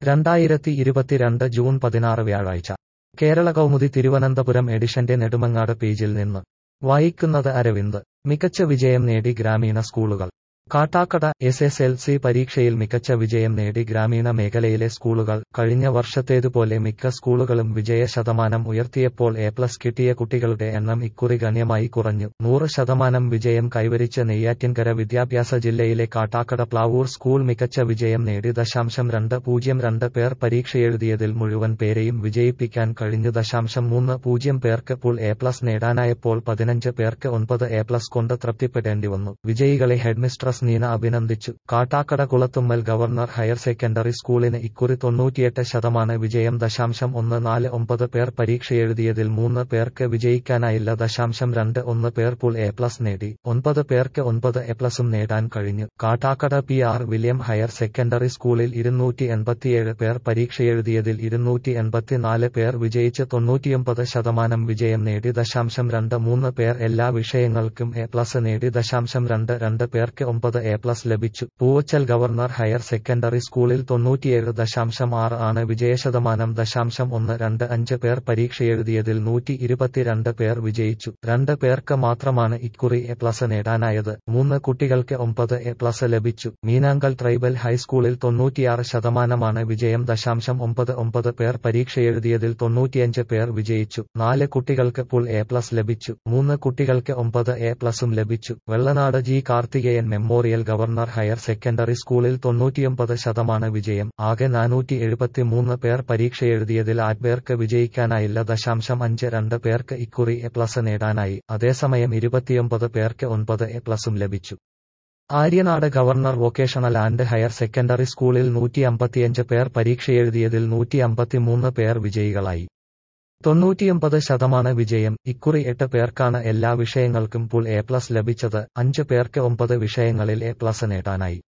രണ്ടായിരത്തി ഇരുപത്തിരണ്ട് ജൂൺ പതിനാറ് വ്യാഴാഴ്ച കേരള കൗമുദി തിരുവനന്തപുരം എഡിഷന്റെ നെടുമങ്ങാട് പേജിൽ നിന്ന് വായിക്കുന്നത് അരവിന്ദ് മികച്ച വിജയം നേടി ഗ്രാമീണ സ്കൂളുകൾ Kattakada S S L C പരീക്ഷയിൽ മികച്ച വിജയം നേടി ഗ്രാമീണ മേഖലയിലെ സ്കൂളുകൾ കഴിഞ്ഞ വർഷത്തേതുപോലെ മിക്ക സ്കൂളുകളും വിജയ ശതമാനം ഉയർത്തിയപ്പോൾ എ പ്ലസ് കിട്ടിയ കുട്ടികളുടെ എണ്ണം ഇക്കുറി ഗണ്യമായി കുറഞ്ഞു നൂറ് ശതമാനം വിജയം കൈവരിച്ച നെയ്യാറ്റിൻകര വിദ്യാഭ്യാസ ജില്ലയിലെ കാട്ടാക്കട പ്ലാവൂർ സ്കൂൾ മികച്ച വിജയം നേടി ദശാംശം രണ്ട് പൂജ്യം രണ്ട് പേർ പരീക്ഷയെഴുതിയതിൽ മുഴുവൻ പേരെയും വിജയിപ്പിക്കാൻ കഴിഞ്ഞു ദശാംശം മൂന്ന് പൂജ്യം പേർക്ക് പുൾ എ പ്ലസ് നേടാനായപ്പോൾ പതിനഞ്ച് പേർക്ക് ഒൻപത് എ പ്ലസ് കൊണ്ട് തൃപ്തിപ്പെടേണ്ടി വന്നു വിജയികളെ ഹെഡ്മിസ്ട്രസ് നീന അഭിനന്ദിച്ചു Kattakada Kulathummal government higher secondary സ്കൂളിന് ഇക്കുറി തൊണ്ണൂറ്റിയെട്ട് ശതമാന വിജയം ദശാംശം ഒന്ന് നാല് ഒമ്പത് പേർ പരീക്ഷയെഴുതിയതിൽ മൂന്ന് പേർക്ക് വിജയിക്കാനായില്ല ദശാംശം രണ്ട് ഒന്ന് പേർ പുൾ എ പ്ലസ് നേടി ഒൻപത് പേർക്ക് ഒൻപത് എ പ്ലസും നേടാൻ കഴിഞ്ഞു Kattakada P R William higher secondary സ്കൂളിൽ ഇരുന്നൂറ്റി എൺപത്തിയേഴ് പേർ പരീക്ഷയെഴുതിയതിൽ ഇരുന്നൂറ്റി എൺപത്തിനാല് പേർ വിജയിച്ച് തൊണ്ണൂറ്റിയൊമ്പത് ശതമാനം വിജയം നേടി ദശാംശം രണ്ട് മൂന്ന് പേർ എല്ലാ വിഷയങ്ങൾക്കും എ പ്ലസ് നേടി ദശാംശം രണ്ട് രണ്ട് പേർക്ക് ഒമ്പത് എ പ്ലസ് ലഭിച്ചു പൂവച്ചൽ ഗവർണർ ഹയർ സെക്കൻഡറി സ്കൂളിൽ തൊണ്ണൂറ്റിയേഴ് ദശാംശം ആറ് ആണ് വിജയശതമാനം ദശാംശം ഒന്ന് രണ്ട് അഞ്ച് പേർ പരീക്ഷയെഴുതിയതിൽ നൂറ്റി ഇരുപത്തിരണ്ട് പേർ വിജയിച്ചു രണ്ട് പേർക്ക് മാത്രമാണ് ഇക്കുറി എ പ്ലസ് നേടാനായത് മൂന്ന് കുട്ടികൾക്ക് ഒമ്പത് എ പ്ലസ് ലഭിച്ചു മീനാങ്കൽ ട്രൈബൽ ഹൈസ്കൂളിൽ തൊണ്ണൂറ്റിയാറ് ശതമാനമാണ് വിജയം ദശാംശം ഒമ്പത് ഒമ്പത് പേർ പരീക്ഷയെഴുതിയതിൽ തൊണ്ണൂറ്റിയഞ്ച് പേർ വിജയിച്ചു നാല് കുട്ടികൾക്ക് പുൾ എ പ്ലസ് ലഭിച്ചു മൂന്ന് കുട്ടികൾക്ക് ഒമ്പത് എ പ്ലസും ലഭിച്ചു Vellanad G Karthikeyan memorial government higher secondary സ്കൂളിൽ തൊണ്ണൂറ്റിയൊമ്പത് ശതമാനം വിജയം ആകെ നാനൂറ്റി എഴുപത്തിമൂന്ന് പേർ പരീക്ഷയെഴുതിയതിൽ ആറ് പേർക്ക് വിജയിക്കാനായില്ല ദശാംശം അഞ്ച് രണ്ട് പേർക്ക് ഇക്കുറി എ പ്ലസ് നേടാനായി അതേസമയം ഇരുപത്തിയൊമ്പത് പേർക്ക് ഒൻപത് എ പ്ലസും ലഭിച്ചു Aryanad government vocational and higher secondary സ്കൂളിൽ നൂറ്റി അമ്പത്തിയഞ്ച് പേർ പരീക്ഷയെഴുതിയതിൽ നൂറ്റി അമ്പത്തിമൂന്ന് പേർ വിജയികളായി തൊണ്ണൂറ്റിയൊമ്പത് ശതമാനം വിജയം ഇക്കുറി എട്ട് പേർക്കാണ് എല്ലാ വിഷയങ്ങൾക്കും പുൾ എ പ്ലസ് ലഭിച്ചത് അഞ്ച് പേർക്ക് ഒമ്പത് വിഷയങ്ങളിൽ എ പ്ലസ് നേടാനായി